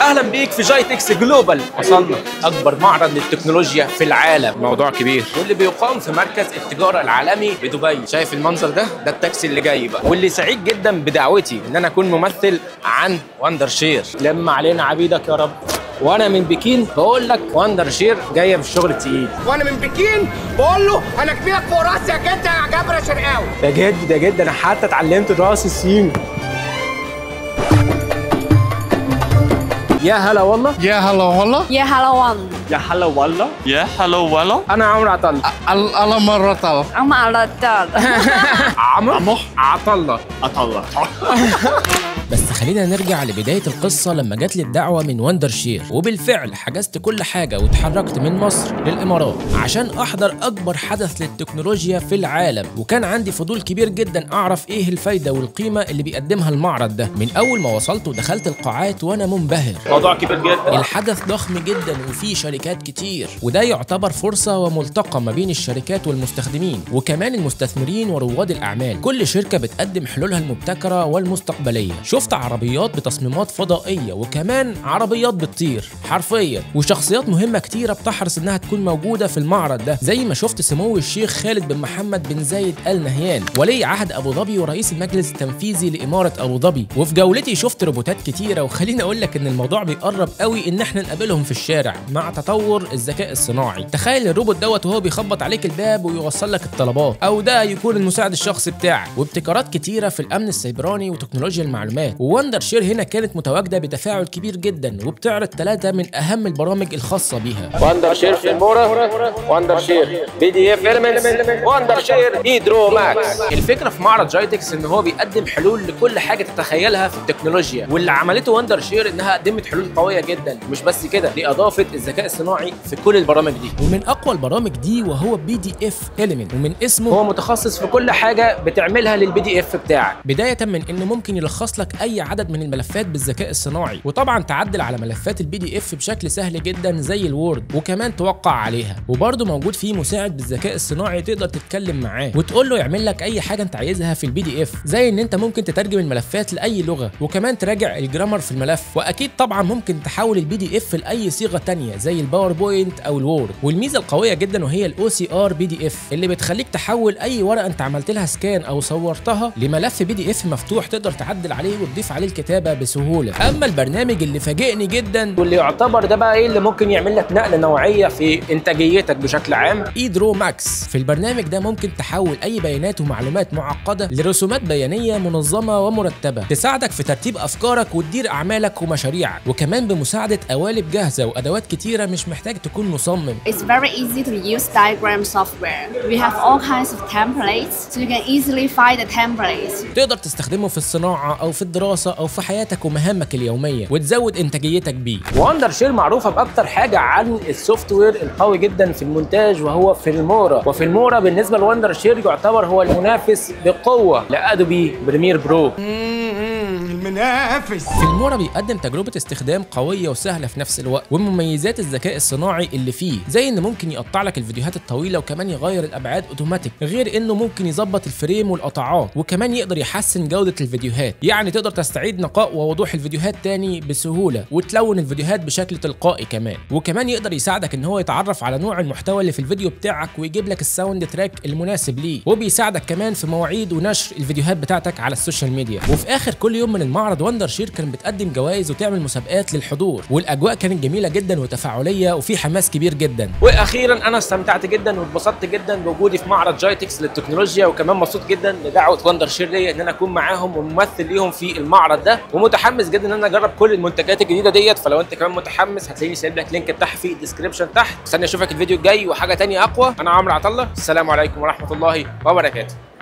اهلا بيك في جايتكس جلوبال وصلنا اكبر معرض للتكنولوجيا في العالم موضوع كبير واللي بيقام في مركز التجاره العالمي بدبي شايف المنظر ده ده التاكسي اللي جاي بقى واللي سعيد جدا بدعوتي ان انا اكون ممثل عن وندر شير لم علينا عبيدك يا رب وانا من بكين بقول لك وندر شير جايه بالشغل التقيل وانا من بكين بقول له انا كبيرك فوق راسي يا جد يا جبره شرقاوي ده جد ده جد انا حتى اتعلمت راس السين يا هلا والله يا هلا والله يا هلا وان يا هلا والله يا هلا والله انا عمرو عطل على مرة طلع I'm على الدار عمرو عطله عطله بس خلينا نرجع لبداية القصة لما جات لي الدعوة من وندر شير وبالفعل حجزت كل حاجة واتحركت من مصر للإمارات عشان أحضر أكبر حدث للتكنولوجيا في العالم وكان عندي فضول كبير جدا أعرف إيه الفايدة والقيمة اللي بيقدمها المعرض ده من أول ما وصلت ودخلت القاعات وأنا منبهر موضوع كبير جدا الحدث ضخم جدا وفيه شركات كتير وده يعتبر فرصة وملتقى ما بين الشركات والمستخدمين وكمان المستثمرين ورواد الأعمال كل شركة بتقدم حلولها المبتكرة والمستقبلية شفت عربيات بتصميمات فضائية وكمان عربيات بتطير حرفيا وشخصيات مهمة كتيرة بتحرص إنها تكون موجودة في المعرض ده زي ما شفت سمو الشيخ خالد بن محمد بن زايد آل نهيان ولي عهد أبو ظبي ورئيس المجلس التنفيذي لإمارة أبو ظبي وفي جولتي شفت روبوتات كتيرة وخليني أقول لك إن الموضوع بيقرب قوي إن إحنا نقابلهم في الشارع مع تطور الذكاء الصناعي تخيل الروبوت دوت وهو بيخبط عليك الباب ويوصل لك الطلبات أو ده يكون المساعد الشخصي بتاعك وابتكارات كتيرة في الأمن السيبراني وتكنولوجيا المعلومات ووندر شير هنا كانت متواجدة بتفاعل كبير جدا وبتعرض ثلاثة من أهم البرامج الخاصة بيها وندر شير في المورا وندر شير بي دي اف المنتس وندر شير هيدرو ماكس الفكره في معرض جايتكس ان هو بيقدم حلول لكل حاجه تتخيلها في التكنولوجيا واللي عملته وندر شير انها قدمت حلول قويه جدا مش بس كده دي اضافت الذكاء الصناعي في كل البرامج دي ومن أقوى البرامج دي وهو بي دي اف إيليمنت ومن اسمه هو متخصص في كل حاجه بتعملها للبي دي اف بتاعك بداية من إنه ممكن يلخص لك أي عدد من الملفات بالذكاء الصناعي وطبعا تعدل على ملفات البي دي اف بشكل سهل جدا زي الوورد وكمان توقع عليها وبرضه موجود فيه مساعد بالذكاء الصناعي تقدر تتكلم معاه وتقول له يعمل لك أي حاجة أنت عايزها في البي دي اف زي إن أنت ممكن تترجم الملفات لأي لغة وكمان تراجع الجرامر في الملف وأكيد طبعا ممكن تحول البي دي اف لأي صيغة تانية زي الباوربوينت أو الوورد والميزة القوية جدا وهي الاو سي ار بي دي اف اللي بتخليك تحول أي ورقة أنت عملت لها سكان أو صورتها لملف بي دي اف مفتوح تقدر تعدل عليه وتضيف عليه الكتابة بسهولة أما البرنامج اللي فاجئني جدا واللي يعتبر ده بقى ايه اللي ممكن يعمل لك نقله نوعيه في انتاجيتك بشكل عام ايدرو ماكس في البرنامج ده ممكن تحول اي بيانات ومعلومات معقده لرسومات بيانيه منظمه ومرتبه تساعدك في ترتيب افكارك وتدير اعمالك ومشاريعك وكمان بمساعده قوالب جاهزه وادوات كتيره مش محتاج تكون مصمم It's very easy to use diagram software. We have all kinds of templates, so you can easily find the templates. تقدر تستخدمه في الصناعه او في الدراسه او في حياتك ومهامك اليوميه وتزود انتاجيتك بيه وندر شير معروفه باكتر حاجه عن السوفت وير القوي جدا في المونتاج وهو فيلمورا وفيلمورا بالنسبه لوندر شير يعتبر هو المنافس بقوه لادوبي بريمير برو المنافس فيلمورا بيقدم تجربة استخدام قوية وسهلة في نفس الوقت ومميزات الذكاء الصناعي اللي فيه زي انه ممكن يقطع لك الفيديوهات الطويلة وكمان يغير الابعاد اوتوماتيك غير انه ممكن يظبط الفريم والقطعات وكمان يقدر يحسن جودة الفيديوهات يعني تقدر تستعيد نقاء ووضوح الفيديوهات تاني بسهولة وتلون الفيديوهات بشكل تلقائي كمان وكمان يقدر يساعدك ان هو يتعرف على نوع المحتوى اللي في الفيديو بتاعك ويجيب لك الساوند تراك المناسب ليه وبيساعدك كمان في مواعيد ونشر الفيديوهات بتاعتك على السوشيال ميديا وفي اخر كل يوم من المعرض وندر شير كان بتقدم جوائز وتعمل مسابقات للحضور والاجواء كانت جميله جدا وتفاعليه وفي حماس كبير جدا واخيرا انا استمتعت جدا واتبسطت جدا بوجودي في معرض جايتكس للتكنولوجيا وكمان مبسوط جدا لدعوه وندر شير ليا ان انا اكون معاهم وممثل ليهم في المعرض ده ومتحمس جدا ان انا اجرب كل المنتجات الجديده ديت فلو انت كمان متحمس هتلاقيني سايب لك لينك تحت في الديسكربشن تحت استنى اشوفك الفيديو الجاي وحاجه تانية اقوى انا عمرو عطله السلام عليكم ورحمه الله وبركاته